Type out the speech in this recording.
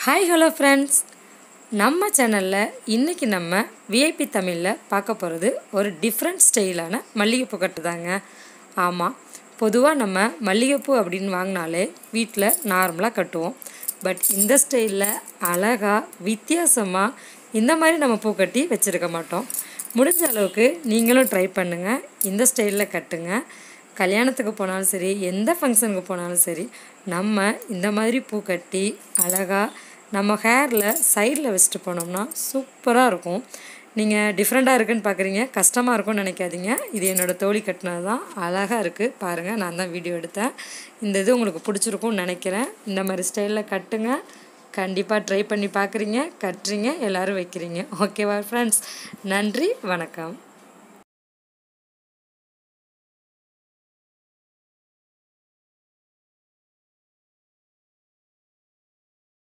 hi hello friends நம்ம சேனலில் இன்றைக்கி நம்ம விஐபி தமிழில் பார்க்க போகிறது ஒரு டிஃப்ரெண்ட் ஸ்டைலான மல்லிகைப்பூ கட்டு தாங்க ஆமாம் பொதுவாக நம்ம மல்லிகைப்பூ அப்படின்னு வாங்கினாலே வீட்டில் நார்மலாக கட்டுவோம் பட் இந்த ஸ்டைலில் அழகாக வித்தியாசமாக இந்த மாதிரி நம்ம பூ கட்டி வச்சுருக்க மாட்டோம் முடிஞ்ச அளவுக்கு நீங்களும் ட்ரை பண்ணுங்கள் இந்த ஸ்டைலில் கட்டுங்க கல்யாணத்துக்கு போனாலும் சரி எந்த ஃபங்க்ஷனுக்கு போனாலும் சரி நம்ம இந்த மாதிரி பூ கட்டி அழகாக நம்ம ஹேரில் சைடில் வச்சுட்டு போனோம்னா சூப்பராக இருக்கும் நீங்கள் டிஃப்ரெண்ட்டாக இருக்குன்னு பார்க்குறீங்க கஷ்டமாக இருக்கும்னு நினைக்காதீங்க இது என்னோடய தோழி கட்டினது தான் அழகாக இருக்குது பாருங்கள் நான் தான் வீடியோ எடுத்தேன் இந்த இது உங்களுக்கு பிடிச்சிருக்கும்னு நினைக்கிறேன் இந்த மாதிரி ஸ்டைலில் கட்டுங்க கண்டிப்பாக ட்ரை பண்ணி பார்க்குறீங்க கட்டுறீங்க எல்லோரும் வைக்கிறீங்க ஓகேவா ஃப்ரெண்ட்ஸ் நன்றி வணக்கம்